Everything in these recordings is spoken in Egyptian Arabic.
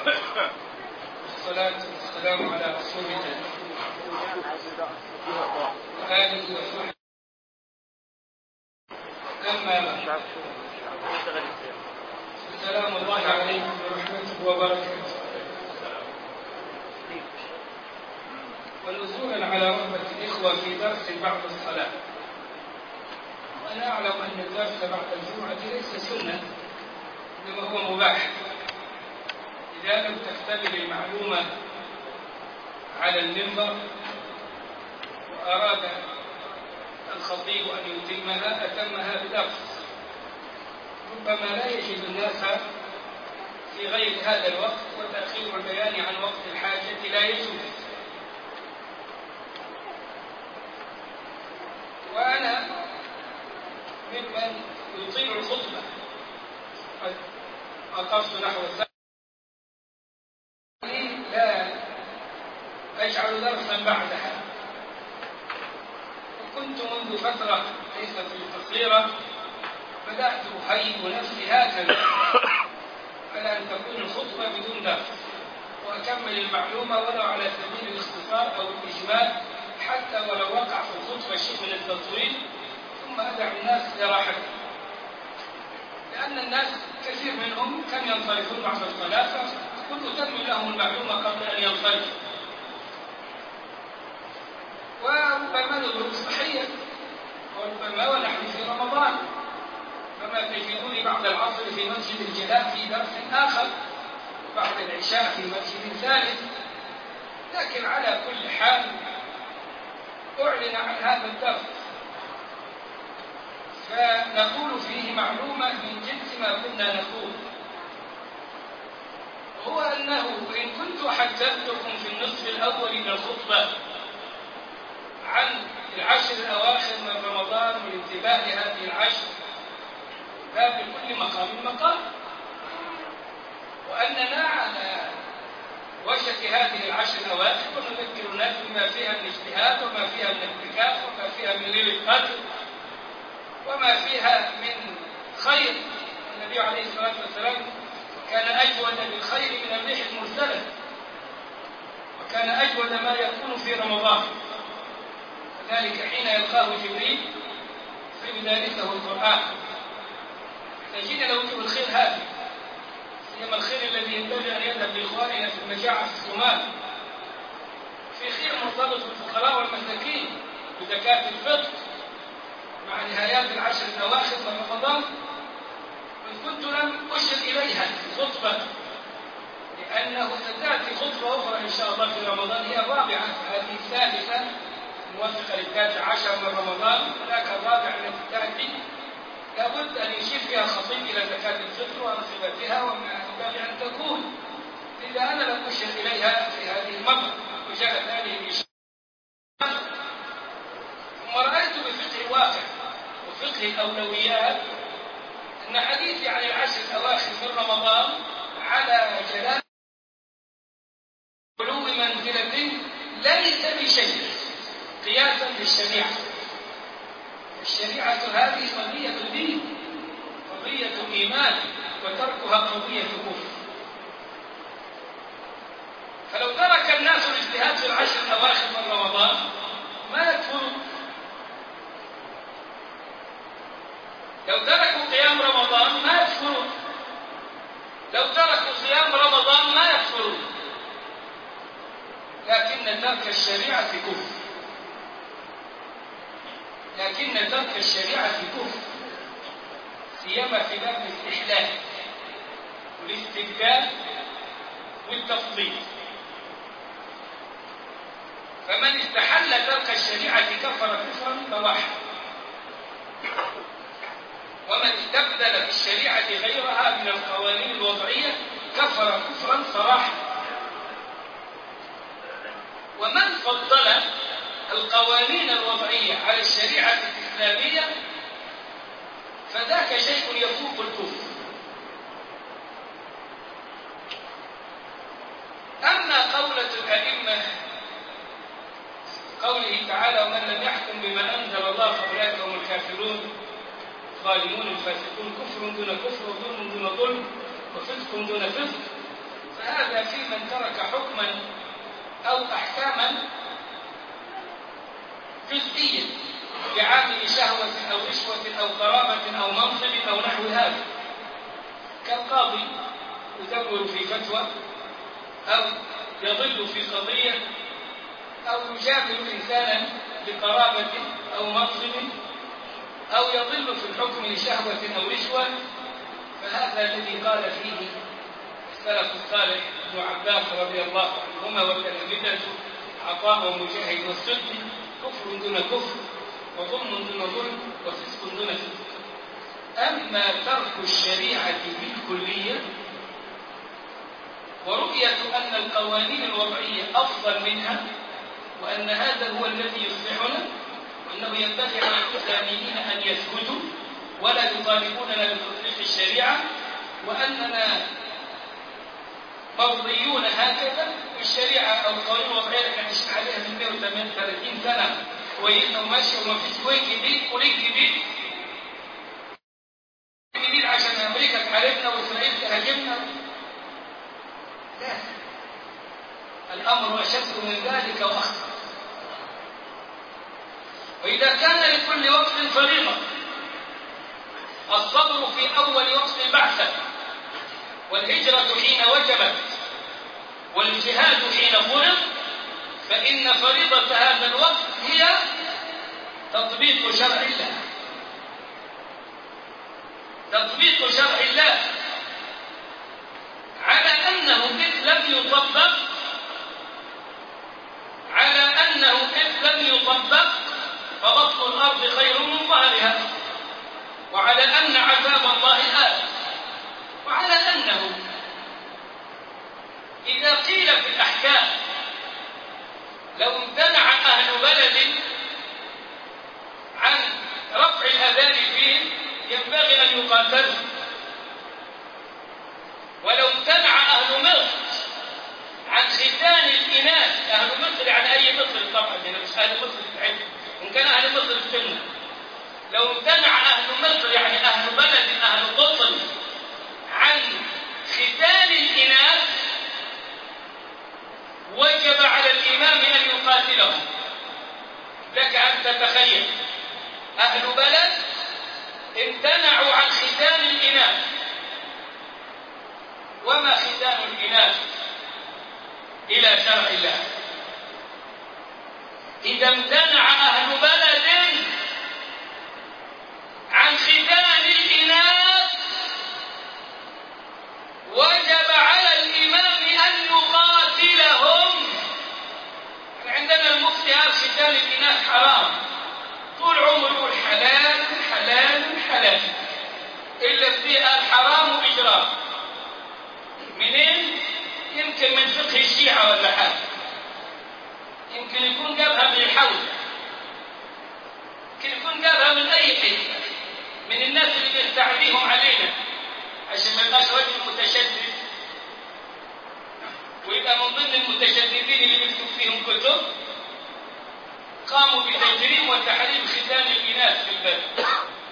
والصلاة والسلام على رسول الله وآله وصحبه أما بعد سلام الله عليكم ورحمته وبركاته ونزولا على رغبة الإخوة في درس بعد الصلاة وأنا أعلم أن الدرس بعد الجمعة ليس سنة إنما هو مباح إذا لم تختبر المعلومة على المنبر وأراد الخطيب أن يتمها أتمها بدرس ربما لا يجد الناس في غير هذا الوقت وتأخير البيان عن وقت الحاجة لا يجوز وأنا ممن يطيل الخطبة قد أقفت نحو الساعة لا أجعل درسا بعدها وكنت منذ فترة ليست قصيرة بدأت أهيئ نفسي هكذا على أن تكون الخطبة بدون درس وأكمل المعلومة ولو على سبيل الاختصار أو الإجمال حتى ولو وقع في الخطبة شيء من التطويل ثم أدع الناس لراحتهم لأن الناس كثير منهم كم ينصرفون بعد الصلاة فكنت أتمم لهم المعلومة قبل أن ينصرفوا وربما الظروف صحية وربما ونحن في رمضان فما تجدوني بعد العصر في مسجد الجلاء في درس آخر وبعد العشاء في مسجد ثالث لكن على كل حال أعلن عن هذا الدرس فنقول فيه معلومة من جنس ما كنا نقول هو أنه إن كنت حدثتكم في النصف الأول من الخطبة عن العشر الأواخر من رمضان والانتباه لهذه العشر باب لكل مقام مقام وأننا على وشك هذه العشر الأواخر ونذكر الناس بما فيها من اجتهاد وما فيها من اعتكاف وما فيها من ليلة قدر وما فيها من خير النبي عليه الصلاة والسلام كان أجود بالخير من الريح المرسلة وكان أجود ما يكون في رمضان ذلك حين يلقاه جبريل فيدارسه القرآن فجينا لوجه الخير هذا سيما الخير الذي ينبغي أن يذهب لإخواننا في المجاعة في الصومال في خير مرتبط بالفقراء والمساكين بزكاة الفطر مع نهايات العشر الأواخر من رمضان وإن كنت لم أشر إليها في الخطبة لأنه ستأتي خطبة أخرى إن شاء الله في رمضان هي الرابعة هذه الثالثة موافقة للتاسع عشر من رمضان هناك الرابعة التي تأتي لابد أن يشير فيها الخطيب إلى زكاة الفطر وأنصبتها وما ينبغي أن تكون إذا أنا لم أشر إليها في هذه المرة وجاءت هذه الإشارة ثم رأيت بفقه الواقع وفقه الأولويات أن حديثي عن العشر الأواخر من رمضان على جلال علو منزلة ليس بشيء قياسا للشريعة الشريعة هذه قضية دين قضية إيمان وتركها قضية كفر فلو ترك الناس الاجتهاد في العشر الأواخر من رمضان ما يكفرون لو تركوا قيام رمضان ما يكفرون لو تركوا صيام رمضان ما يكفرون لكن ترك الشريعة كفر لكن ترك الشريعة كفر سيما في باب الاستحلال والاستبدال والتفضيل فمن استحل ترك الشريعة كفر كفرا بواحا ومن استبدل بالشريعة غيرها من القوانين الوضعية كفر كفرا صراحا ومن فضل القوانين الوضعية على الشريعة الإسلامية فذاك شيء يفوق الكفر أما قولة الأئمة قوله تعالى ومن لم يحكم بما أنزل الله فأولئك هم الكافرون الظالمون الفاسقون كفر دون كفر وظلم دون ظلم وفسق دون فسق فهذا حكما أو أحكاما جزئية بعامل شهوة أو رشوة أو قرابة أو منصب أو نحو هذا كالقاضي يدور في فتوى أو يضل في قضية أو يجامل إنسانا بقرابة أو منصب أو يضل في الحكم لشهوة أو رشوة فهذا الذي قال فيه السلف الصالح ابن عباس رضي الله عنهما وتلامذته عطاء ومجاهد والسدي كفر دون كفر وظلم دون ظلم وفسق دون فسق أما ترك الشريعة بالكلية ورؤية أن القوانين الوضعية أفضل منها وأن هذا هو الذي يصلحنا وأنه ينبغي على الإسلاميين أن يسكتوا ولا يطالبوننا بتطبيق الشريعة وأننا مرضيون هكذا والشريعة أو القوانين الوضعية احنا عشنا عليها من 130 سنة كويسة وماشية وما فيش كويس جديد وليك جديد جديد عشان أمريكا تحاربنا وإسرائيل تهاجمنا لا الأمر أشد من ذلك وأخطر وإذا كان لكل وقت فريضة الصبر في أول وقت البعثة والهجرة حين وجبت والجهاد حين فرض فإن فريضة هذا الوقت هي تطبيق شرع الله تطبيق شرع الله على أنه إذ لم يطبق على أنه إذ لم يطبق فبطن الأرض خير من ظهرها وعلى أن عذاب الله آت وعلى أنه إذا قيل في الأحكام لو امتنع أهل بلد عن رفع الأذان فيهم ينبغي أن يقاتلوا ولو امتنع أهل مصر عن ختان الإناث أهل مصر يعني أي مصر طبعا مش أهل مصر بتاعتهم إن كان أهل مصر السنة لو امتنع أهل مصر يعني أهل بلد أهل قطن عن ختان الإناث وجب على الإمام أن يقاتلهم لك أن تتخيل أهل بلد امتنعوا عن ختان الإناث وما ختان الإناث إلى شرع الله إذا امتنع أهل بلد عن ختان الإناث وجب على الإمام أن يقاتلهم عندنا المفتي قال ختان الإناث حرام طول عمره يقول حلال حلال حلال إلا في قال حرام وإجرام منين؟ يمكن من فقه الشيعة ولا حاجة يمكن يكون جابها من الحوزة يمكن يكون جابها من أي حتة من الناس اللي بيستعديهم علينا عشان ما يبقاش رجل متشدد ويبقى من ضمن المتشددين اللي بيكتب فيهم كتب قاموا بتجريم وتحريم ختان الإناث في البلد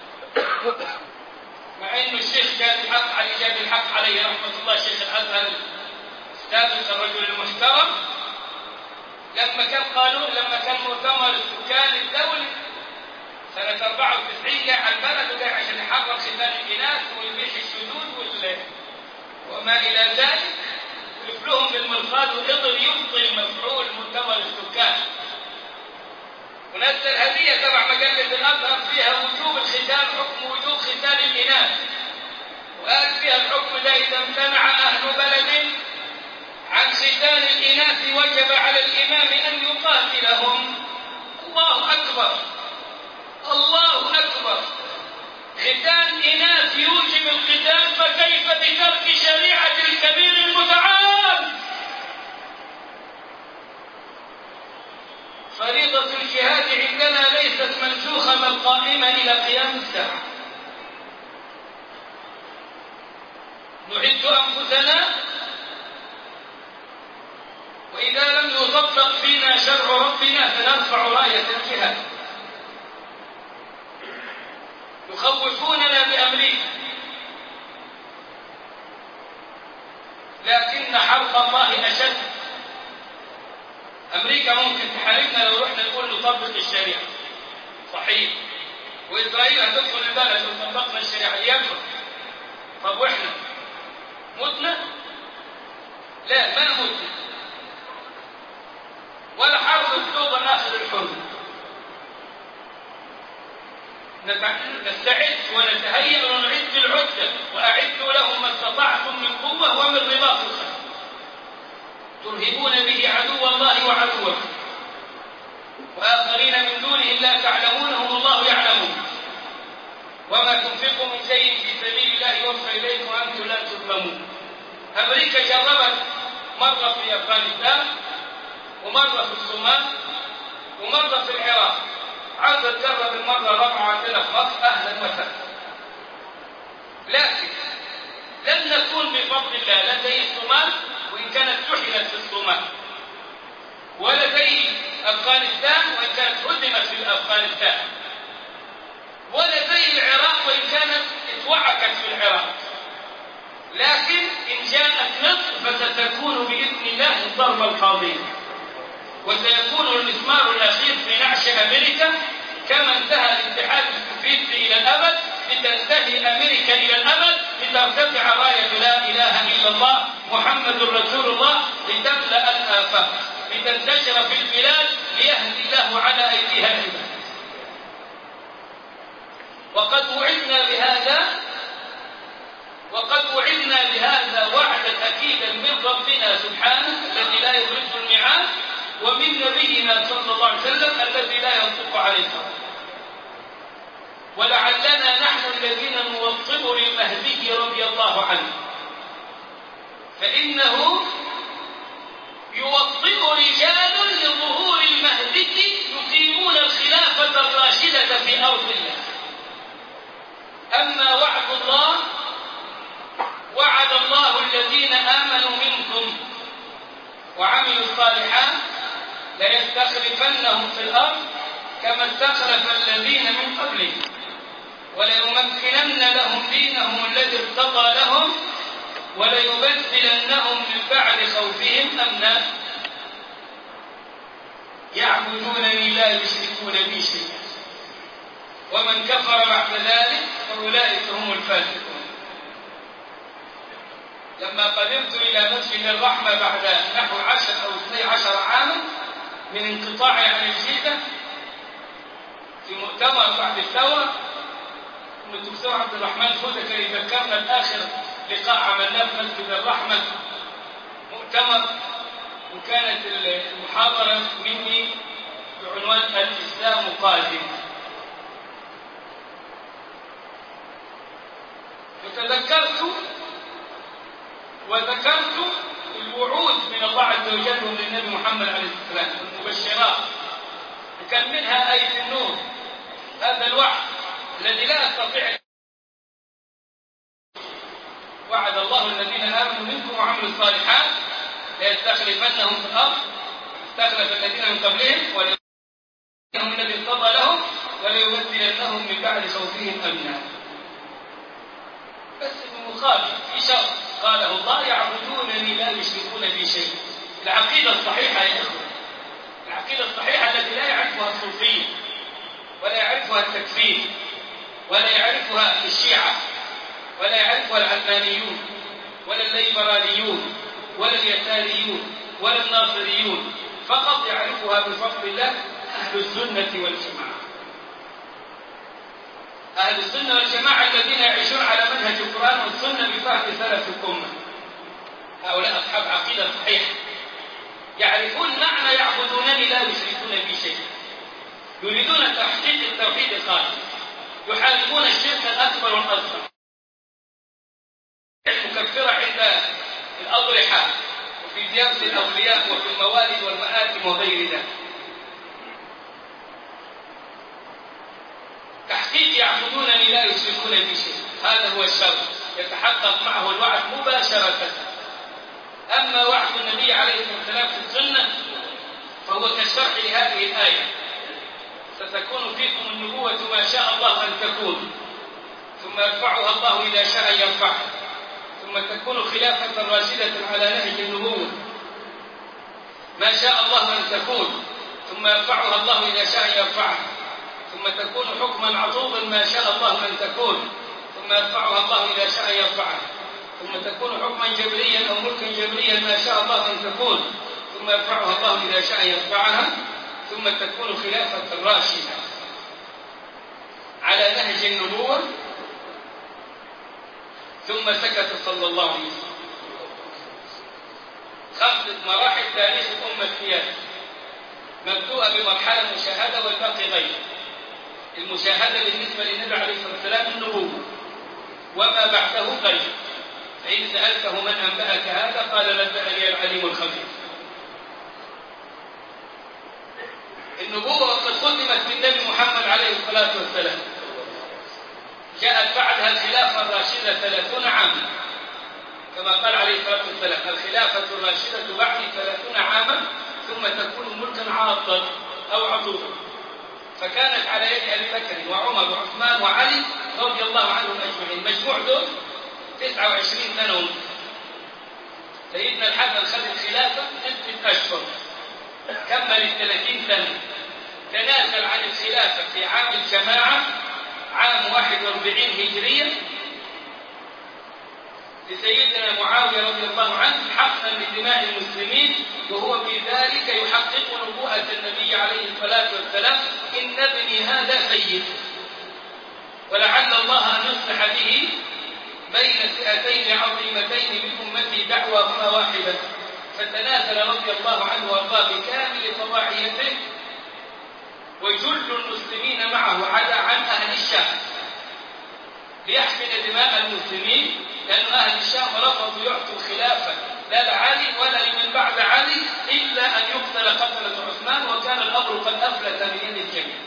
مع انه الشيخ جاد الحق علي جاد الحق عليه رحمه الله شيخ الازهر استاذ الرجل المحترم لما كان قانون لما كان مؤتمر السكان الدولي سنة 94 جاء على البلد وجاء عشان يحرم ختان الإناث ويبيح الشذوذ وال... وما إلى ذلك ويلف لهم بالمرصاد وقدر يبطل مفعول مؤتمر السكان ونزل هدية تبع مجلة الأزهر فيها وجوب الختان حكم وجوب ختان الإناث وقال فيها الحكم ده إذا امتنع أهل بلد عن ختان الإناث وجب على الإمام أن يقاتلهم الله أكبر الله أكبر ختان إناث يوجب القتال فكيف بترك شريعة الكبير المتعال فريضة الجهاد عندنا ليست منسوخة بل قائمة إلى قيام الساعة نعد أنفسنا وإذا لم يطبق فينا شرع ربنا فنرفع راية الجهاد يخوفوننا بأمريكا لكن حرب الله أشد أمريكا ممكن تحاربنا لو رحنا نقول نطبق الشريعة صحيح وإسرائيل هتدخل البلد لو طبقنا الشريعة يكفر طب وإحنا متنا؟ لا ما متنا ولا حرب أكتوبر آخر الحرب نستعد ونتهيأ ونعد العدة وأعدوا لهم ما استطعتم من قوة ومن رباط الخيل ترهبون به عدو الله وعدوكم وآخرين من دونهم لا تعلمونهم الله يعلمون وما تنفقوا من شيء في سبيل الله يوفى إليكم وأنتم لا تظلمون أمريكا جربت مرة في أفغانستان ومرة في الصومال ومرة في العراق عاوزة تجرب المرة الرابعة عندنا في مصر أهلا وسهلا لكن لم نكون بفضل الله لا زي الصومال وإن كانت سحلت في الصومال ولا زي أفغانستان وإن كانت هدمت في أفغانستان ولا زي العراق وإن كانت اتوعكت في العراق لكن إن جاءت مصر فستكون بإذن الله الضربة القاضية وسيكون المسمار الأخير في نعش أمريكا كما انتهى الاتحاد السوفيتي إلى الأبد لتنتهي أمريكا إلى الأبد لترتفع راية لا إله إلا الله محمد رسول الله لتملأ الآفاق لتنتشر في البلاد ليهدي الله على أيديها العباد وقد وعدنا بهذا وقد وعدنا بهذا وعدا أكيدا من ربنا سبحانه الذي لا يخلف الميعاد ومن نبينا صلى الله عليه وسلم الذي لا ينطق عن الهوى ولعلنا نحن الذين نوطئ للمهدي رضي الله عنه فإنه يوطئ رجال لظهور المهدي يقيمون الخلافة الراشدة في أرض الله أما وعد الله وعد الله الذين آمنوا منكم وعملوا الصالحات ليستخلفنهم في الأرض كما استخلف الذين من قبلهم وليمكنن لهم دينهم الذي ارتضى لهم وليبدلنهم من بعد خوفهم أمنا يعبدونني لا يشركون بي شيئا ومن كفر بعد ذلك فأولئك هم الفاسقون لما قدمت إلى مسجد الرحمة بعد نحو عشر أو اثني عشر عاما من انقطاعي عن الجيزة في مؤتمر بعد الثورة الدكتور عبد الرحمن فوزة كان يذكرنا بآخر لقاء عملناه في مسجد الرحمة مؤتمر وكانت المحاضرة مني بعنوان الإسلام قادم وتذكرت وذكرت الوعود من الله عز وجل ومن النبي محمد عليه الصلاة والسلام المبشرات وكان منها آية النور هذا الوعد الذي لا أستطيع وعد الله الذين آمنوا منكم وعملوا الصالحات ليستخلفنهم في الأرض استخلف الذين من قبلهم وليهم الذي ارتضى لهم وليبدلنهم من بعد خوفهم أمنا بس بمخالف في شرط قاله الله يعبدونني لا يشركون بي شيء العقيدة الصحيحة يا إخوة العقيدة الصحيحة التي لا يعرفها الصوفية ولا يعرفها التكفير ولا يعرفها الشيعة ولا يعرفها العلمانيون ولا الليبراليون ولا اليساريون ولا الناصريون فقط يعرفها بفضل الله أهل السنة والجماعة أهل السنة والجماعة الذين يعيشون على منهج القرآن والسنة بفهم سلف الأمة هؤلاء أصحاب عقيدة صحيحة يعرفون معنى يعبدونني لا يشركون بي شيئا يريدون تحقيق التوحيد الخالص يحاربون الشرك الأكبر والأصغر المكفرة عند الأضرحة وفي زيارة الأولياء وفي الموالد والمآتم وغير ذلك تحقيق يعبدونني لا يشركون بي شيئا هذا هو الشرط يتحقق معه الوعد مباشرة أما وعد النبي عليه الصلاة والسلام في السنة فهو كالشرح لهذه الآية ستكون فيكم النبوة ما شاء الله أن تكون ثم يرفعها الله إذا شاء يرفعها ثم تكون خلافة راشدة على نهج النبوة ما شاء الله أن تكون ثم يرفعها الله إذا شاء يرفعها ثم تكون حكما عضوضا ما شاء الله أن تكون ثم يرفعها الله إذا شاء يرفعها ثم تكون حكما جبريا أو ملكا جبريا ما شاء الله أن تكون ثم يرفعها الله إذا شاء يرفعها ثم تكون خلافة راشدة على نهج النبوة ثم سكت صلى الله عليه وسلم خمسة مراحل تاريخ أمة قياس مبدوءة بمرحلة مشاهدة والباقي غير المشاهدة بالنسبة للنبي عليه الصلاة والسلام النبوة وما بعده غير فإن سألته من أنبأك هذا قال نبأني العليم الخبير النبوة وقد ختمت بالنبي محمد عليه الصلاة والسلام جاءت بعدها الخلافة الراشدة ثلاثون عاما كما قال عليه الصلاة والسلام الخلافة الراشدة بعد ثلاثون عاما ثم تكون ملكا عاضا أو عضوضا فكانت على يد أبي بكر وعمر وعثمان وعلي رضي الله عنهم أجمعين مجموع دول 29 سنة ونصف سيدنا الحسن خد الخلافة ستة أشهر كمل الثلاثين سنة تنازل عن الخلافة في عام الجماعة عام 41 هجرية لسيدنا معاوية رضي الله عنه حقا لدماء المسلمين وهو بذلك يحقق نبوءة النبي عليه الصلاة والسلام إن ابني هذا سيد ولعل الله أن يصلح به بين فئتين عظيمتين من أمتي دعواهما واحدة فتنازل رضي الله عنه وارضاه بكامل طواعيته وجل المسلمين معه عدا عن أهل الشام ليحمل دماء المسلمين لأن أهل الشام رفضوا يعطوا الخلافة لا لعلي ولا لمن بعد علي إلا أن يقتل قتلة عثمان وكان الأمر قد أفلت من يد الجميع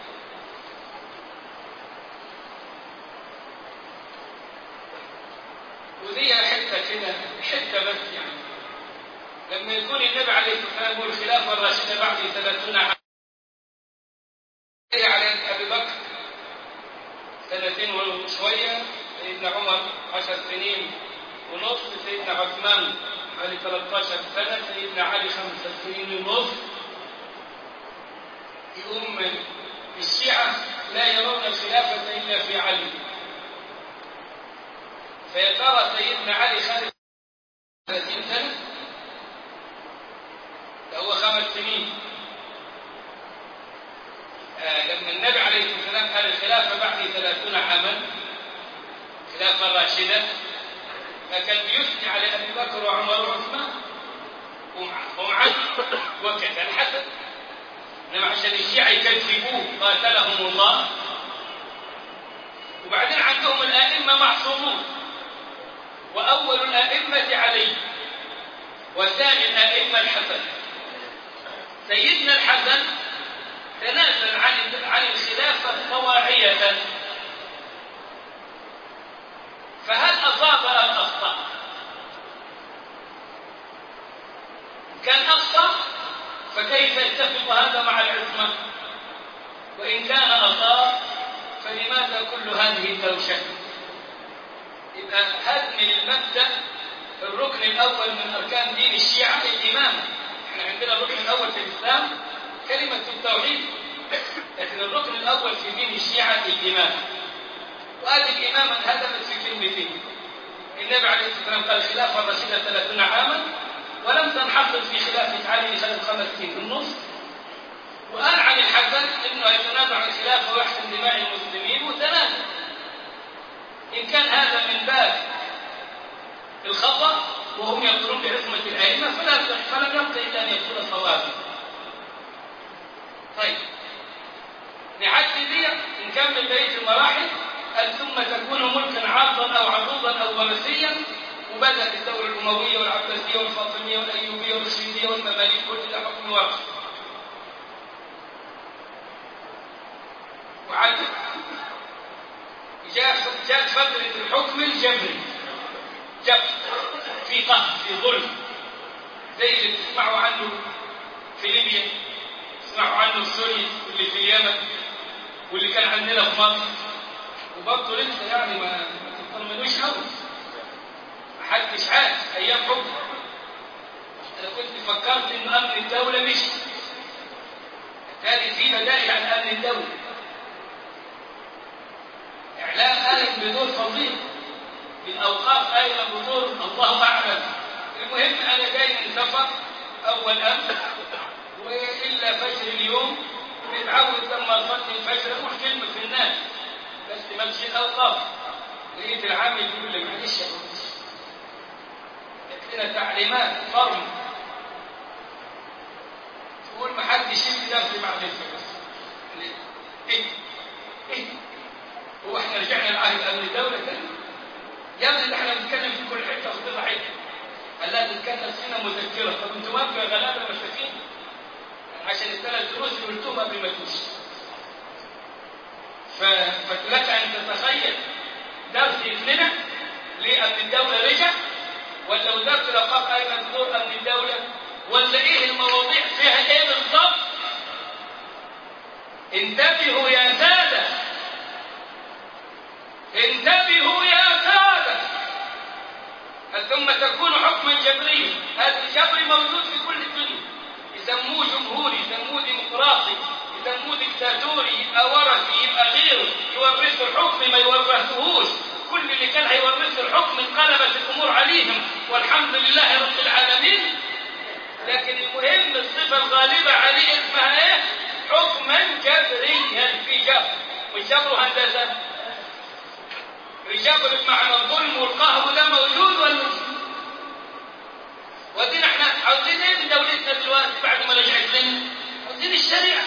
ودي حتة كده حتة بس يعني لما يكون النبي عليه الصلاة والسلام هو الخلافة الراشدة بعد ثلاثون عام على أبي بكر سنتين وشوية سيدنا عمر عشر سنين ونصف سيدنا عثمان علي 13 سنة سيدنا علي خمسة سنين ونصف يقوم الشيعة لا يرون الخلافة إلا في علي فيا ترى سيدنا علي خالد 30 سنة ده هو خمس سنين آه لما النبي عليه الصلاة والسلام قال الخلافة بعد ثلاثون عاما خلافة راشدة فكان بيثني على أبي بكر وعمر وعثمان ومعه وكذا الحسن إنما عشان الشيعة يكذبوه قاتلهم الله وبعدين عندهم الأئمة معصومون وأول الأئمة علي وثاني الأئمة الحسن سيدنا الحسن تنازل عن عن الخلافة طواعية فهل أصاب أم أخطأ؟ كان أخطأ فكيف يتفق هذا مع العصمة؟ وإن كان أصاب فلماذا كل هذه الدوشة؟ يبقى هدم المبدأ الركن الأول من أركان دين الشيعة الإمامة احنا عندنا الركن الأول في الإسلام كلمة التوحيد لكن الركن الأول في دين الشيعة الإمامة وهذه الإمامة انهدمت في كلمتين النبي عليه الصلاة والسلام قال الخلافة الرشيدة 30 عاما ولم تنحصر في خلافة علي لخلال خمس سنين ونص وقال عن الحسن انه يتنازع عن الخلافة ويحسن دماء المسلمين وتنازل إن كان هذا من باب الخطأ وهم يقولون بعصمة الأئمة فلا فلم يبق إلا أن يكون صوابا. طيب نعدي دي نكمل بقية المراحل قال ثم تكون ملكا عاضا أو عضوضا أو ورثيا وبدأت الدولة الأموية والعباسية والفاطمية والأيوبية والرشيدية والمماليك كل ده حكم ورث. وعدت جاء جاءت فترة الحكم الجبري جبر في قهر في ظلم زي اللي بتسمعوا عنه في ليبيا تسمعوا عنه في سوريا واللي في اليمن واللي كان عندنا في مصر وبرضه لسه يعني ما تطمنوش قوي محدش عارف ايام حكم انا كنت فكرت ان امن الدوله مش كانت في بدائل عن امن الدوله اعلام قالت بدور فظيع الاوقاف ايضا بدور الله اعلم المهم انا جاي من سفر اول امس والا فجر اليوم متعود لما اصلي الفجر اقول كلمه في الناس بس مسجد اوقاف لقيت العامل يقول لي معلش يا بابا لنا تعليمات فرم تقول ما حدش يدي نفسي بعد الفجر ايه ايه هو احنا رجعنا لعهد امن الدوله تاني يا ابني ده احنا بنتكلم في كل حته في كل حته قال لا تتكلم فينا مذكره طب انتوا مالكم يا غلابه مساكين عشان الثلاث دروس اللي قلتهم قبل ما تمشي فلك ان تتخيل درس يفلنا ليه امن الدوله رجع ولا وزاره الاوقاف ايضا دور امن الدوله ولا ايه المواضيع فيها ايه بالضبط انتبهوا يا ساده انتبهوا يا ساده ثم تكون حكما جبريا هذا الجبري موجود في كل الدنيا يسموه جمهوري يسموه ديمقراطي يسموه دكتاتوري يبقى ورثي يبقى غيره يورثوا الحكم ما يورثوهوش كل اللي كان هيورثوا الحكم انقلبت الامور عليهم والحمد لله رب العالمين لكن المهم الصفه الغالبه عليه اسمها ايه؟ حكما جبريا في جبر والجبر هندسه الجبر بمعنى الظلم والقهر ده موجود ولا مش ودينا احنا عاوزين ايه من دولتنا دلوقتي بعد ما رجعت لنا؟ عاوزين الشريعه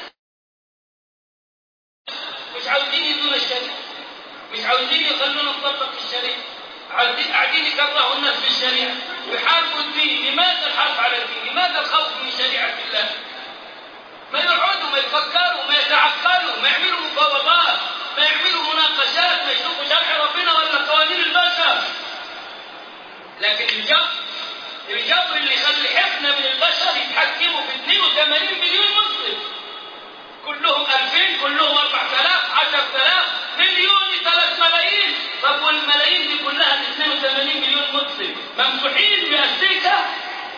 مش عاوزين يدونا الشريعه مش عاوزين يخلونا نطبق الشريعه عاوزين قاعدين يكرهوا الناس في الشريعه ويحاربوا الدين لماذا الحرب على الدين؟ لماذا الخوف من شريعه الله؟ ما يقعدوا ما يفكروا ما يتعقلوا ما يعملوا مفاوضات ما يعملوا مناقشات ما يشوفوا شرع ربنا ولا قوانين البشر لكن الجبر الجبر اللي يخلي حفنة من البشر يتحكموا في 82 مليون مسلم كلهم 2000 كلهم 4000 10000 مليون 3 ملايين طب والملايين دي كلها ال 82 مليون مسلم ممسوحين بأستيكة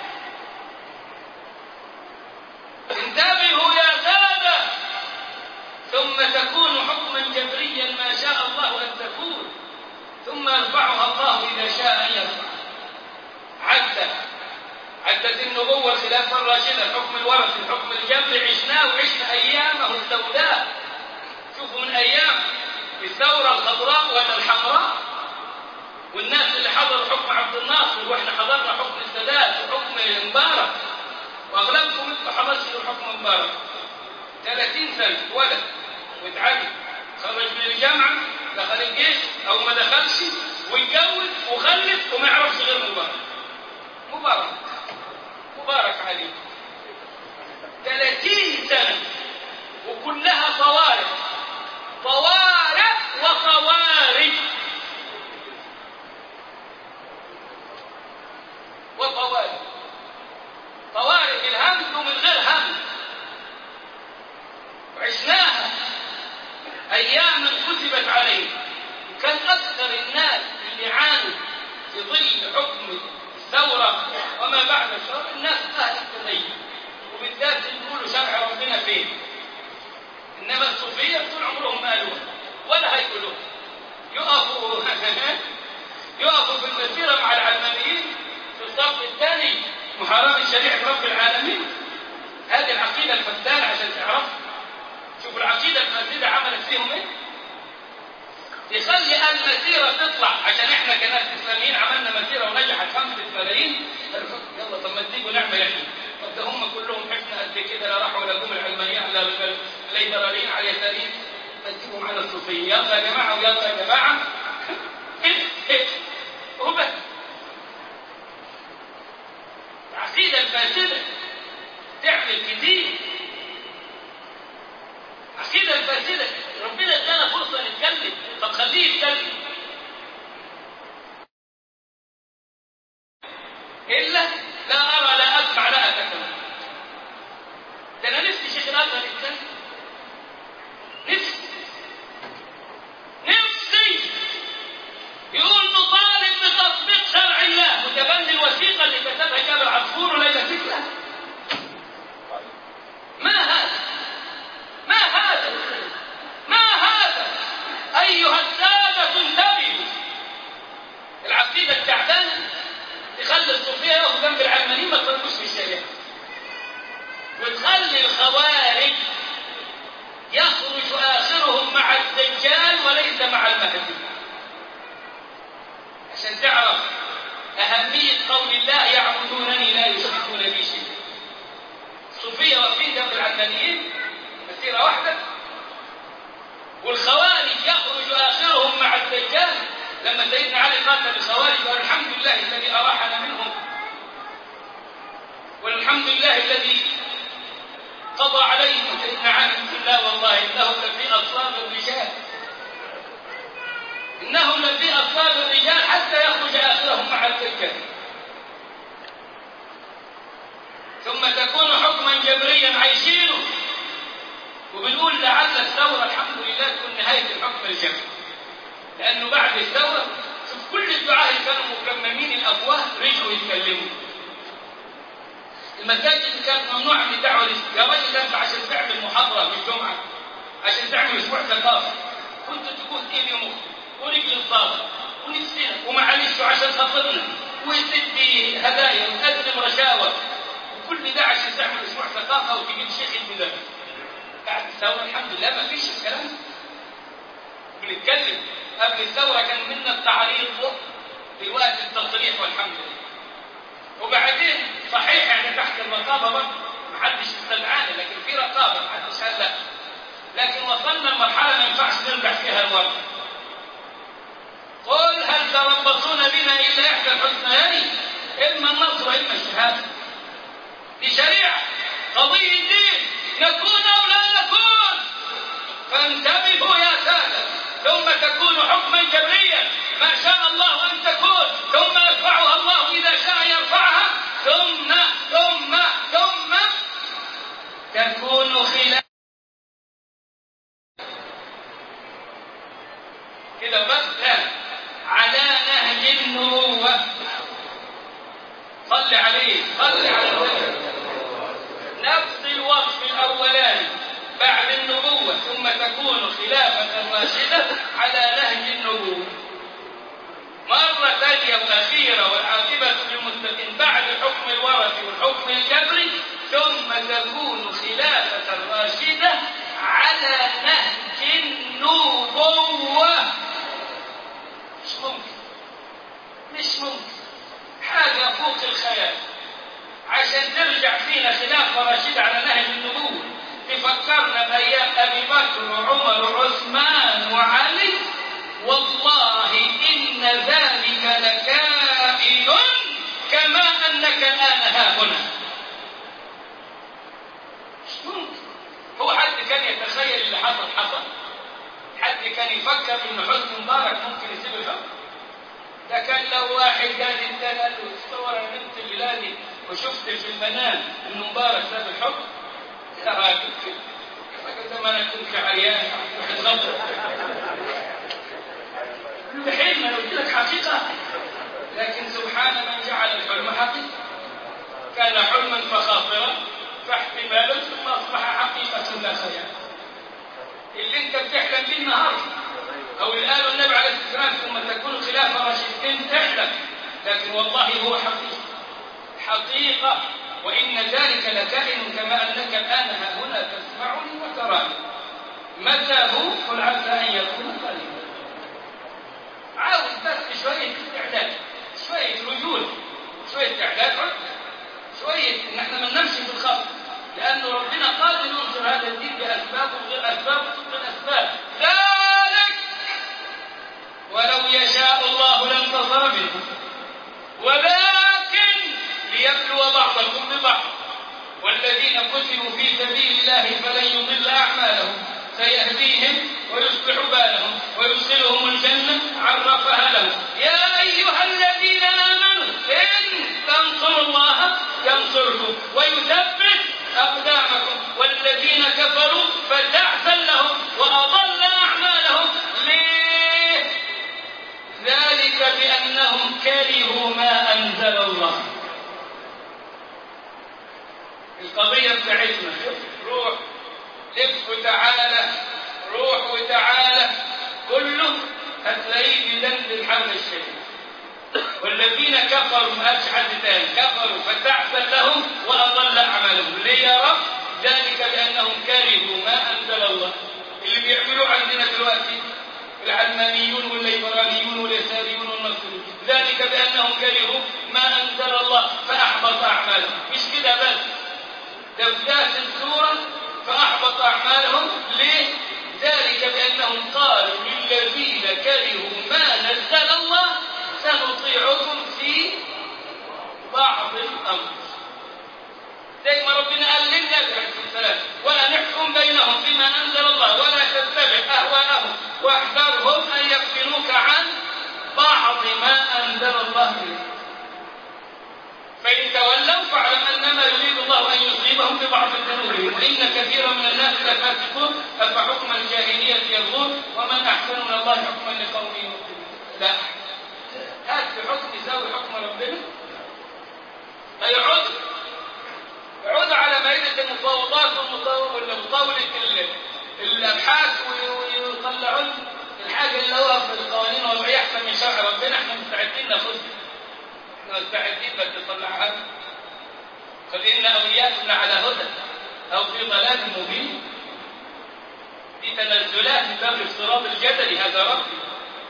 انتبهوا يا سادة ثم تكون حكما جبريا ما شاء الله أن تكون ثم يرفعها الله إذا شاء أن يرفع عدت عدت النبوة الخلافة الراشدة الحكم الورثي الحكم الجبري عشناه وعشنا أيامه السوداء شوفوا من أيام الثورة الخضراء ولا الحمراء والناس اللي حضروا حكم عبد الناصر واحنا حضرنا حكم السادات وحكم مبارك واغلبكم انتم حضرتوا حكم مبارك 30 سنة ولد واتعلم خرج من الجامعة دخل الجيش أو ما دخلش ويتجوز وخلف وما يعرفش غير مبارك مبارك مبارك عليه 30 سنة وكلها طوارئ طوارئ وطوارئ وطوارئ طوارئ بالهمز ومن غير همز وعشناها اياما كتبت علينا كان اكثر الناس اللي عانوا في ظل حكم الثوره وما بعد الثوره الناس اهل التدين وبالذات اللي يقولوا شرع ربنا فين انما الصوفيه طول عمرهم ما قالوها ولا هيقولوها يقفوا يقفوا في المسيره مع العلمانيين في الصف الثاني محاربه شريعه رب العالمين هذه العقيده الفسدانه عشان تعرفها شوفوا العقيدة الفاسدة عملت فيهم ايه؟ تخلي المسيرة تطلع عشان احنا كناس اسلاميين عملنا مسيرة ونجحت خمسة ملايين يلا طب ما تيجوا نعمل احنا طب ده هم كلهم حفنا قد كده لا راحوا ولا جم العلمانيين لا الليبراليين على اليساريين ما تجيبوا معانا الصوفيين يلا يا جماعة ويلا يا جماعة وبس العقيدة الفاسدة تعمل كتير عقيدة الفاسدة ربنا ادانا فرصة نتكلم طب خليه يتكلم إلا لا أرى لا أسمع لا أتكلم ده أنا نفسي شيخ الأزهر يتكلم نفسي نفسي يقول نطالب بتطبيق شرع الله متبني الوثيقة اللي كتبها جابر عصفور وليس والحمد لله الذي قضى عليهم سيدنا علي لا والله انه لفي اصلاب الرجال انه لفي اصلاب الرجال حتى يخرج اخرهم مع التلك ثم تكون حكما جبريا عايشينه وبنقول لعل الثوره الحمد لله تكون نهايه الحكم الجبري لانه بعد الثوره شوف كل الدعاء اللي كانوا مكممين الافواه رجعوا يتكلموا المساجد كانت ممنوعه من الدعوه يا راجل انت عشان تعمل محاضره في الجمعه عشان تعمل اسبوع ثقافه كنت تقول ايه يا مخي ورجل الضابط ونفسنا ومعلش عشان خاطرنا وتدي هدايا وتقدم رشاوى وكل ده عشان تعمل اسبوع ثقافه وتجيب شيخ المدرس بعد الثوره الحمد لله ما فيش الكلام ده بنتكلم قبل الثوره كان منا التعريض دلوقتي التصريح والحمد لله وبعدين صحيح يعني تحت الرقابه برضه ما حدش استدعانا لكن في رقابه ما حدش قال لا لكن وصلنا لمرحله ما ينفعش نرجع فيها الورد قل هل تربصون بنا الا احدى الحسنيين اما النصر واما الشهاده دي شريعه قضيه دين نكون او لا نكون فانتبهوا يا ساده ثم تكون حكما جبريا ما شاء الله ان تكون ثم يرفعها الله اذا شاء يرفعها ثم ثم ثم تكون خلاف كده بس لا على نهج النبوة صل عليه صل على النبي نفس الوصف الأولاني بعد النبوة ثم تكون خلافة راشدة على نهج النبوة مرة ثانية وأخيرة والعاقبة للمتقين بعد حكم الورث والحكم الجبري ثم تكون خلافة راشدة على نهج النبوة مش ممكن مش ممكن حاجة فوق الخيال عشان ترجع فينا خلافة راشدة على نهج النبوة تفكرنا بأيام أبي بكر وعمر وعثمان وعلي والله إن ذلك لكائن كما أنك الآن ها هنا مش ممكن هو حد كان يتخيل اللي حصل حصل حد كان يفكر ان حسني مبارك ممكن يسيب الحكم ده كان لو واحد قال الثاني قال له تصور انا نمت الليله دي وشفت في المنام ان مبارك ساب الحكم يا راجل كده الراجل ده ما انا كنت عريان بالظبط ده حلم انا قلت لك حقيقه لكن سبحان من جعل الحلم حقيقه كان حلما فخاطرا فاحتمالا ثم اصبح حقيقه لا خيال اللي انت بتحلم بيه النهارده او اللي قاله النبي عليه الصلاه والسلام ثم تكون خلافه راشدين تحلم لكن والله هو حقيقه حقيقه وان ذلك لكائن كما انك الان ها هنا تسمعني وتراني متى هو قل عسى ان يكون قريبا عاوز بس شويه استعداد شويه رجول شويه اعداد عدة شويه ان احنا ما ننامش في الخط لأن ربنا قادر ينصر هذا الدين بأسباب وغير أسباب وضمن أسباب ذلك ولو يشاء الله لانتصر منهم ولكن ليبلو بعضكم ببعض والذين قتلوا في سبيل الله فلن يضل أعمالهم سيهديهم ويصلح بالهم ويدخلهم الجنة عرفها لهم يا أيها الذين آمنوا إن تنصروا الله ينصركم ويثبت أقدامكم والذين كفروا فتعسا لهم وأضل أعمالهم ليه؟ ذلك بأنهم كرهوا ما أنزل الله القضية بتاعتنا روح لف وتعالى روح وتعالى كله هتلاقيه بدند الحمل الشديد والذين كفروا ما قالش حد تاني كفروا فتعسا لهم واضل اعمالهم ليه يا رب ذلك بانهم كرهوا ما انزل الله اللي بيعملوه عندنا دلوقتي العلمانيون والليبراليون واليساريون والنصريون ذلك بانهم كرهوا ما انزل الله فاحبط اعمالهم مش كده بس ده في ذات السوره فاحبط اعمالهم ليه ذلك بانهم قالوا للذين كرهوا ما نزل الله سنطيعكم في بعض الأمر فاحكم بينهم بما أنزل الله ولا تتبع أهواءهم واحذرهم أن يفتنوك عن بعض ما أنزل الله إليك فإن تولوا فاعلم أنما يريد الله أن يصيبهم ببعض ذنوبهم وإن كثيرا من الناس لفاسقون أفحكم الجاهلية يبغون ومن أحسن من الله حكما لقوم يوقنون لا هات بحكم يساوي حكم ربنا فيعود يعود على مائدة المفاوضات ومطاولة الأبحاث ويطلعون الحاجة اللي هو في القوانين الوضعية أحسن من شرع ربنا احنا مستعدين ناخذها احنا مستعدين بس تطلعها قل إن أولياءكم على هدى أو في ضلال مبين في تنزلات من باب افتراض الجدل هذا ربي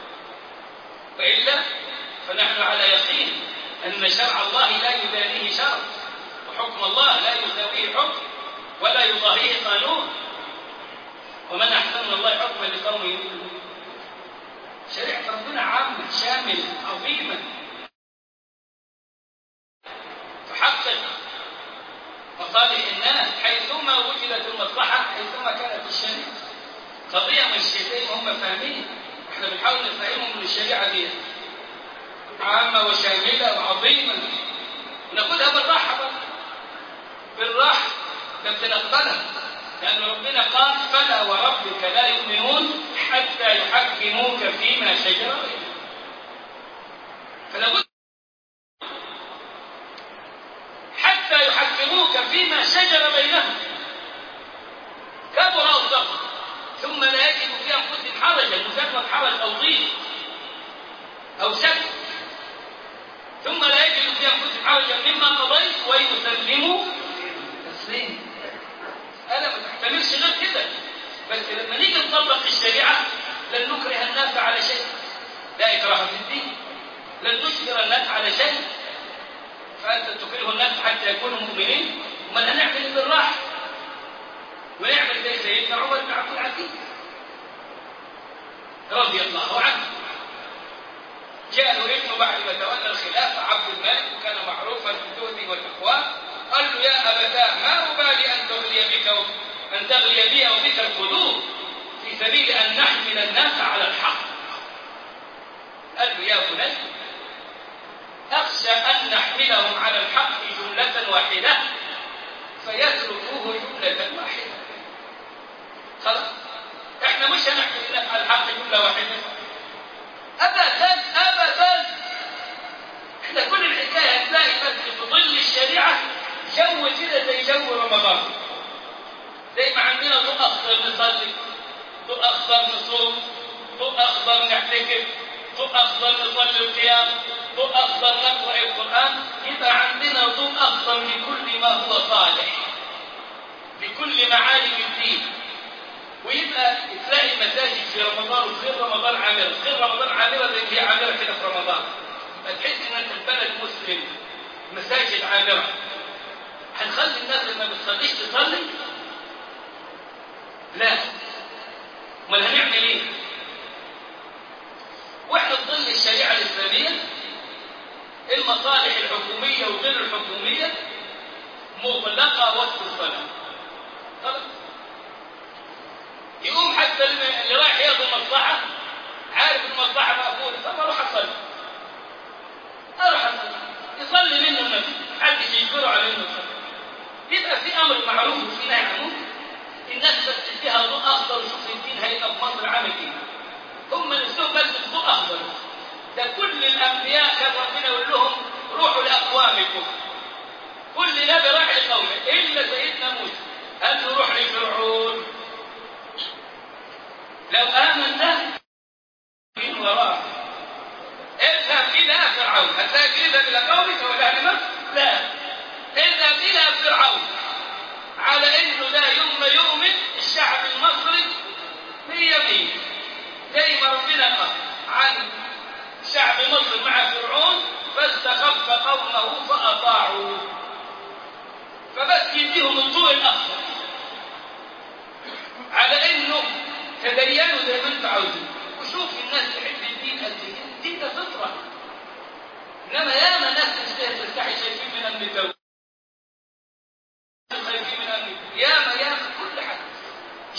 وإلا فنحن على يقين أن شرع الله لا يدانيه شرع وحكم الله لا يساويه حكم ولا يضاهيه قانون ومن أحسن من الله حكما لقوم يؤمنون شريعة ربنا عامة شاملة عظيمة تحقق مصالح الناس حيثما وجدت المصلحة حيثما كانت الشريعة قضية من الشيئين هم فاهمين احنا بنحاول نفهمهم من الشريعة دي عامة وشاملة وعظيمة وناخدها بالراحة بقى بالراحة بس نقبلها لأن ربنا قال فلا وربك لا يؤمنون حتى يحكموك فيما شجر بينهم فلا بد حتى يحكموك فيما شجر بينهم كبر أو صغر ثم لا يجد في أنفسهم حرجا مجرد حرج أو ضيق أو شك ثم لا يجد في أنفسهم حرجا مما قضيت ويسلموا تسليما أنا ما تحتملش غير كده بس لما نيجي نطبق الشريعة لن نكره الناس على شيء لا إكراه في الدين لن نجبر الناس على شيء فأنت تكره الناس حتى يكونوا مؤمنين وما هنعمل بالراحة ونعمل زي سيدنا عمر بن عبد العزيز رضي الله عنه جاء له ابنه بعد ما تولى الخلافة عبد الملك وكان معروفا بزهده وتقواه قال له يا أبتاه ما أبالي أن تغلي بك أن تغلي بي أو بك القلوب في سبيل أن نحمل الناس على الحق قال له يا بني أخشى أن نحملهم على الحق جملة واحدة فيتركوه جملة واحدة خلاص احنا مش هنحمل الناس على الحق جملة واحدة أبدا أبدا احنا كل الحكاية هتلاقي بس في ظل الشريعة جو كده زي جو رمضان زي ما عندنا ضوء أخضر نصلي ضوء أخضر نصوم ضوء أخضر نحتكب ضوء أخضر نصلي القيام ضوء أخضر نقرأ القرآن يبقى عندنا ضوء أخضر لكل ما هو صالح لكل معالم الدين ويبقى تلاقي المساجد في رمضان وفي غير رمضان عامرة في غير رمضان عامرة زي هي عامرة كده في رمضان تحس ان انت في بلد مسلم مساجد عامرة هنخلي الناس اللي ما بتصليش تصلي لا امال هنعمل ايه واحنا في ظل الشريعه الاسلاميه المصالح الحكوميه وغير الحكوميه مغلقه وقت الصلاه خلاص يقوم حتى اللي رايح ياخذ مصلحه عارف المصلحه مقبوله طب اروح اصلي اروح اصلي يصلي منه النبي محدش يجبره على انه يصلي يبقى في امر معروف وفي نهي عن منكر الناس بس تديها ضوء اخضر وشوف الدين هيبقى في مصر عامل ايه هم نفسهم بس ضوء اخضر ده كل الانبياء كان ربنا يقول لهم روحوا لاقوامكم كل نبي راح لقومه الا سيدنا موسى قال له روح لفرعون لو امن ده من وراه اذهب الى فرعون هتلاقي تذهب الى قومك ولا اهل مصر لا اذهب الى فرعون على انه ده يوم ما يؤمن الشعب المصري مية مية زي ما ربنا قال عن شعب مصر مع فرعون فاستخف قومه فاطاعوا فبس يديهم الضوء الاخضر على انه تدينوا زي ما انتم عاوزين وشوف الناس تحب الدين قد ايه الدين ده فطره انما ياما ناس مش تستحي شايفين من امن الدوله خايفين من امن ياما ياما كل حاجه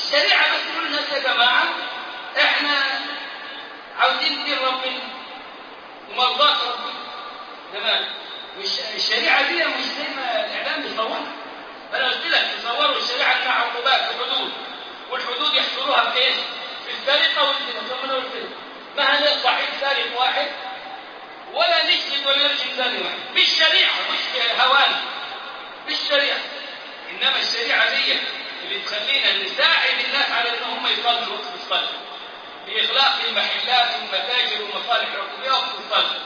الشريعة بس تقول الناس يا جماعة احنا عاوزين دين ربنا ومرضاة ربنا تمام والشريعة دي مش زي ما الإعلام بيصورها أنا قلت لك تصوروا الشريعة إنها عقوبات وحدود والحدود يحصروها في إيه؟ في السرقة والزنا زي ما أنا قلت لك ما هنقطع إيد سارق واحد ولا نجلد ولا نرجم ثاني واحد مش شريعة مش هوان مش شريعة إنما الشريعة دي اللي تخلينا نساعد الناس على إن هم يصلوا وقت الصلاة بإغلاق المحلات والمتاجر والمصالح الحكومية وقت الصلاة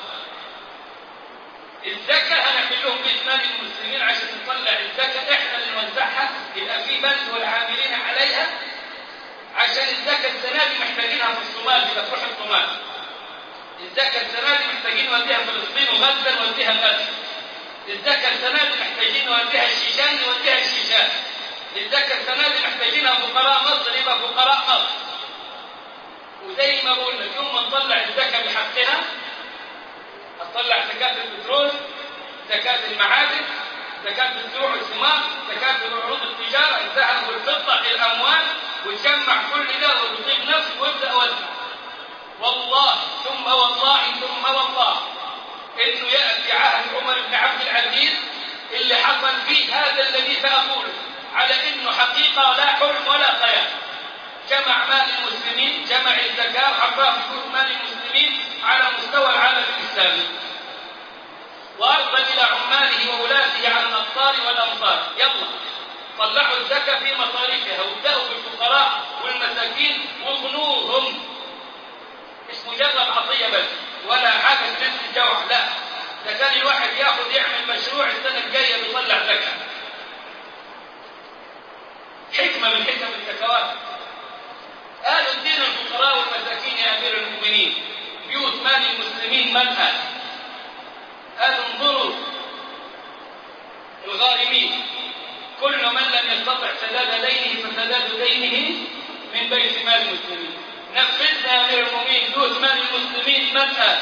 الزكاة هنعمل لهم بيت مال المسلمين عشان نطلع الزكاة احنا اللي نوزعها يبقى في بند والعاملين عليها عشان الزكاة السنة دي محتاجينها في الصومال يبقى تروح الصومال الزكاة السنة دي محتاجين نوديها فلسطين وغزة نوديها غزة الزكاة السنة دي محتاجين نوديها الشيشان نوديها الشيشان الزكاة السنة دي محتاجينها فقراء مصر يبقى فقراء مصر وزي ما قلنا يوم ما نطلع الزكاة بحقها هتطلع زكاة البترول زكاة المعادن زكاة الزروع والثمار زكاة عروض التجارة الذهب والفضة الأموال وتجمع كل ده وتطيب نفسك وابدأ وزع والله ثم والله ثم والله انه يأتي عهد عمر بن عبد العزيز اللي حصل فيه هذا الذي سأقوله على انه حقيقة لا حلم ولا خيال جمع مال المسلمين جمع الزكاة وحطها في كل مال المسلمين على مستوى العالم الإسلامي وأرسل إلى عماله وولاته على الأقطار والأمصار يلا طلعوا الزكاة في مصاريفها وابدأوا بالفقراء والمساكين وغنوهم مش مجرد عطية بس ولا حاجة تنسي الجوع لا ده كان الواحد ياخذ يعمل مشروع السنة الجاية بيطلع زكاة حكمة من حكم الزكوات قالوا الدين الفقراء والمساكين يا أمير المؤمنين بيوت مال المسلمين ملأى قالوا انظروا الغارمين كل من لم يستطع سداد دينه فسداد دينه من بيت مال المسلمين نفذنا يا امير المؤمنين بيوت مال المسلمين ملأى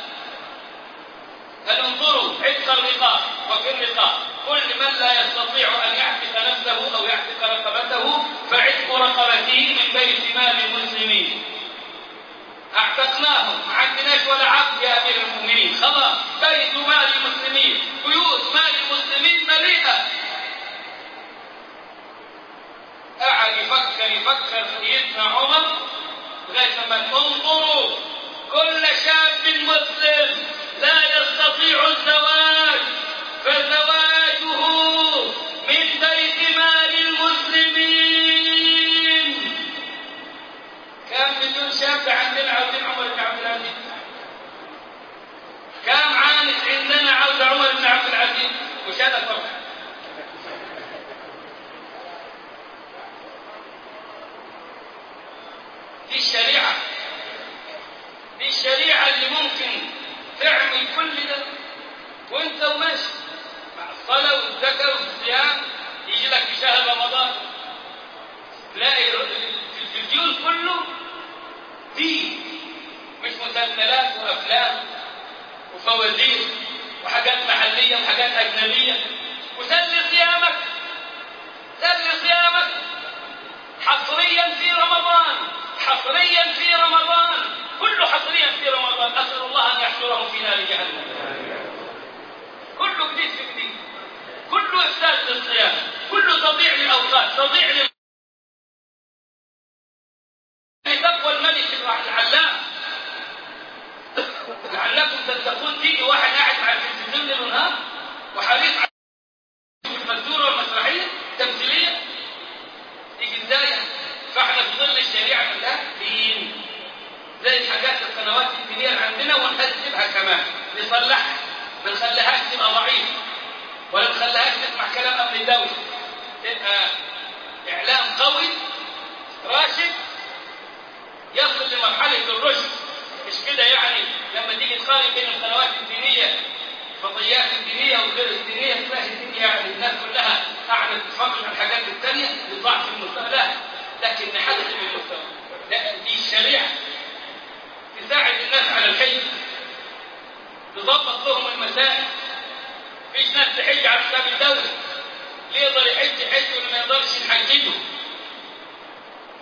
قال انظروا عتق الرقاب وفي الرقاب كل من لا يستطيع ان يعتق نفسه او يعتق رقبته فعتق رقبته من بيت مال المسلمين اعتقناهم ما عندناش ولا عبد يا امير المؤمنين خلاص بيت مال المسلمين بيوت مال المسلمين مليئه قعد يفكر يفكر سيدنا عمر لغايه ما انظروا كل شاب مسلم لا يستطيع الزواج فزواجه من بيت مال المسلمين كم مليون شاب عندنا عاوزين عمر بن عبد العزيز كم عانس عندنا عاوز عمر بن عبد العزيز وش هذا فرق دي الشريعة دي الشريعة اللي ممكن تعمل كل ده وانت وماشي مع الصلاة والزكاة والصيام يجي لك في شهر رمضان تلاقي التلفزيون كله دين مش مسلسلات وافلام وفوازير وحاجات محليه وحاجات اجنبيه وسل صيامك سل صيامك حصريا في رمضان حصريا في رمضان كله حصريا في رمضان اسال الله ان يحشرهم في نار جهنم كله جديد في جديد كله افساد للصيام كله تضييع للاوقات تضييع لل تقوى الملك العلام لعلكم تتقون تيجي واحد قاعد مع التلفزيون ليل ونهار وحريص على المزدوره والمسرحيه تمثيليه تيجي ازاي فاحنا في ظل الشريعه كلها دين زي الحاجات القنوات الدينيه اللي عندنا ونهذبها كمان نصلحها ما نخليهاش تبقى ضعيفه ولا نخليهاش تسمع كلام امن الدوله تبقى اعلام قوي راشد يصل لمرحله الرشد مش كده يعني لما تيجي تقارن بين القنوات الدينيه الفضائيات الدينيه وغير الدينيه تلاقي الدنيا يعني الناس كلها قاعده تتفرج على الحاجات الثانيه لضعف المستوى لا لكن نحدث من المستوى لا دي الشريعه تساعد الناس على الحج تظبط لهم المسائل فيش ناس تحج على حساب الدوله اللي يقدر يحج يحج واللي ما يقدرش نحججه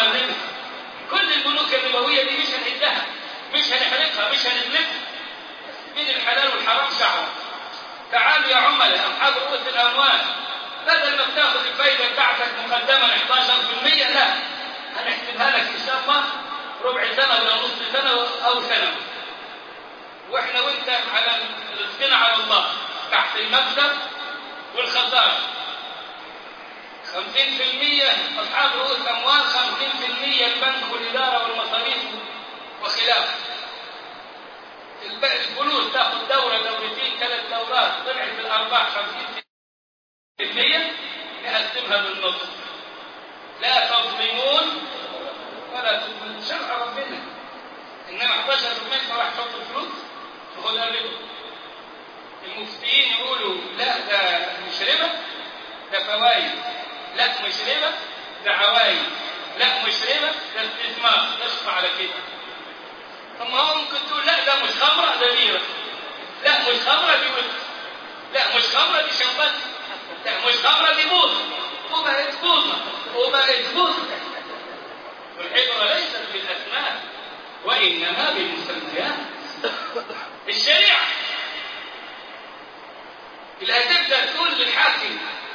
عمل لنا كل البنوك الربويه دي مش هنهدها مش هنحرقها مش هنفلتها بين الحلال والحرام شعر تعالوا يا عملاء اصحاب رؤوس الاموال بدل ما بتاخد الفايده بتاعتك مقدما 11% لا هنحسبها لك ان شاء الله ربع سنه ولا نص سنه او سنه واحنا وانت على رزقنا على الله تحت المكسب والخساره 50% اصحاب رؤوس اموال 50% البنك والاداره والمصاريف وخلافه الفلوس تاخذ دوره دورتين ثلاث دورات طلعت الارباح 50% نقسمها بالنص لا تظلمون ولا تظلمون شرع ربنا انما 11% راح تحط الفلوس فهو ده الربا المفتيين يقولوا لا ده مش ربا ده فوائد لا مش ربا ده عوائد لا مش ربا ده استثمار يشفع على كده طب ما هو ممكن تقول لا ده مش خمره ده بيره لا مش خمره دي وسط لا مش خمره دي شمبات لا مش خمره دي بوظ وبقت بوظه وبقت بوظه والعبره ليست بالاسماء وانما بالمسميات الشريعه اللي هتبدا تقول للحاكم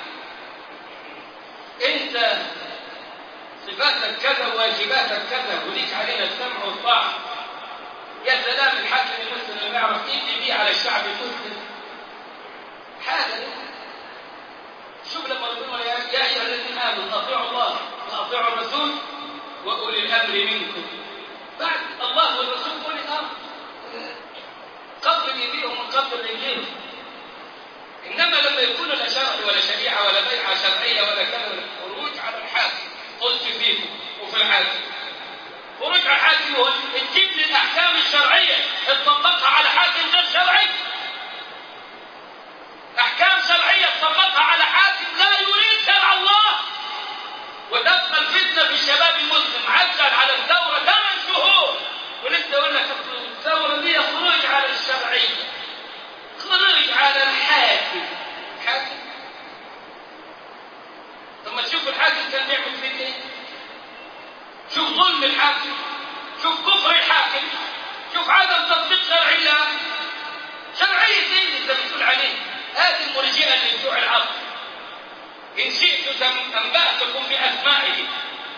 انت صفاتك كذا وواجباتك كذا وليك علينا السمع والطاعه يا سلام الحاكم المسلم اللي يعرف يجي بيه على الشعب المسلم حاجه شوف لما ربنا يا ايها الذين امنوا اطيعوا الله واطيعوا الرسول واولي الامر منكم بعد الله والرسول اولي الامر قبل ايديهم من قبل رجليهم انما لما يكون لا شرع ولا شريعه ولا بيعه شرعيه ولا كذا خروج على الحاكم قلت فيكم وفي الحاكم خروج على الحاكم هو تجيب لي الاحكام الشرعيه تطبقها على حاكم غير شرعي احكام شرعيه تطبقها على حاكم لا يريد شرع الله وتبقى الفتنه في الشباب المسلم عجل على الثوره ثمان شهور ولسه يقول لك الثوره دي خروج على الشرعيه خروج على الحاكم حاكم طب ما تشوف الحاكم كان بيعمل فيك ايه شوف ظلم الحاكم شوف كفر الحاكم شوف عدم تطبيق شرع الله شرعية ايه اللي انت بتقول عليه هذه المرجئة اللي بتوع العقل إن شئت أنبأتكم بأسمائهم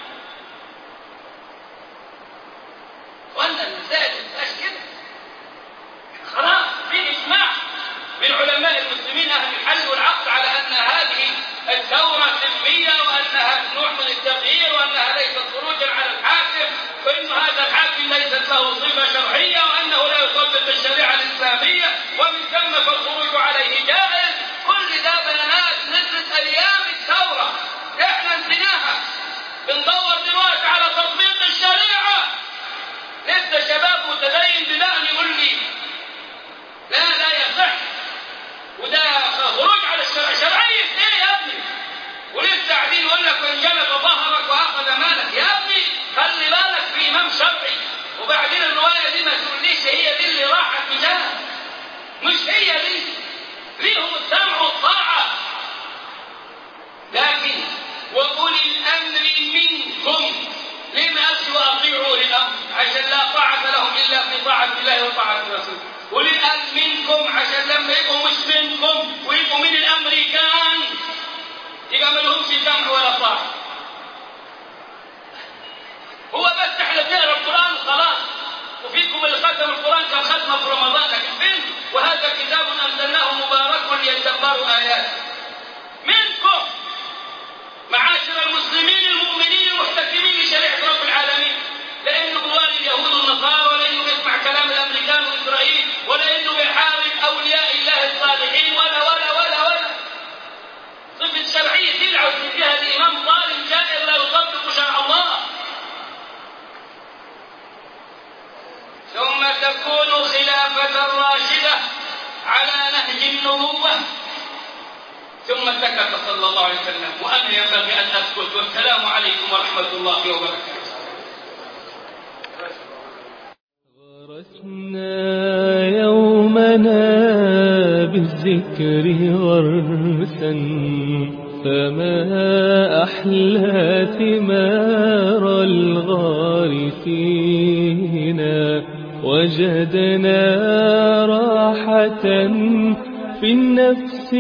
وأن المسائل ما كده خلاص في إجماع من علماء المسلمين أهل الحل والعقد على أن هذه الثورة سلمية وأنها نوع من التغيير وأنها ليست خروجا على الحاكم وأن هذا الحاكم ليست له صفة شرعية وأنه لا يطبق الشريعة الإسلامية ومن ثم فالخروج عليه جائز كل ده بيانات نزلت أيام الثورة إحنا نسيناها بندور دلوقتي على تطبيق الشريعة لسه شباب متدين بدأن يقول لي لا لا يصح وده خروج على الشرع شرعية ايه يا ابني ولسه قاعدين يقول لك وانجلب ظهرك واخذ مالك يا ابني خلي بالك في امام شرعي وبعدين الروايه دي ما تقوليش هي دي اللي راحت بجاه مش هي دي ليهم السمع والطاعه لكن واولي الامر منكم ليه ما قالش واطيعوا اولي الامر عشان لا طاعه لهم الا في طاعه الله وطاعه رسوله اولي الامر منكم عشان لما يبقوا مش منكم ويبقوا من الامريكان يبقى ما لهمش سمع ولا طاعه هو بس احنا بنقرا القران وخلاص وفيكم اللي ختم القران كان ختمه في رمضان لكن فين وهذا كتاب انزلناه مبارك ليدبروا اياته منكم معاشر المسلمين المؤمنين المحتكمين لشريعه رب العالمين لانه بوالي اليهود والنصارى ولا انه بيسمع كلام الامريكان واسرائيل ولا انه بيحارب اولياء الله الصالحين ولا ولا ولا ولا صفه شرعيه تلعب فيها الامام ظالم جائر لا يطبق شرع الله ثم تكون خلافة راشدة على نهج النبوة ثم سكت صلى الله عليه وسلم وأنا ينبغي أن أسكت والسلام عليكم ورحمة الله وبركاته غرسنا يومنا بالذكر غرسا فما أحلى ثمار الغارسين وجدنا راحة في النفس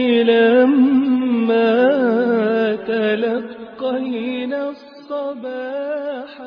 لما تلقينا الصباح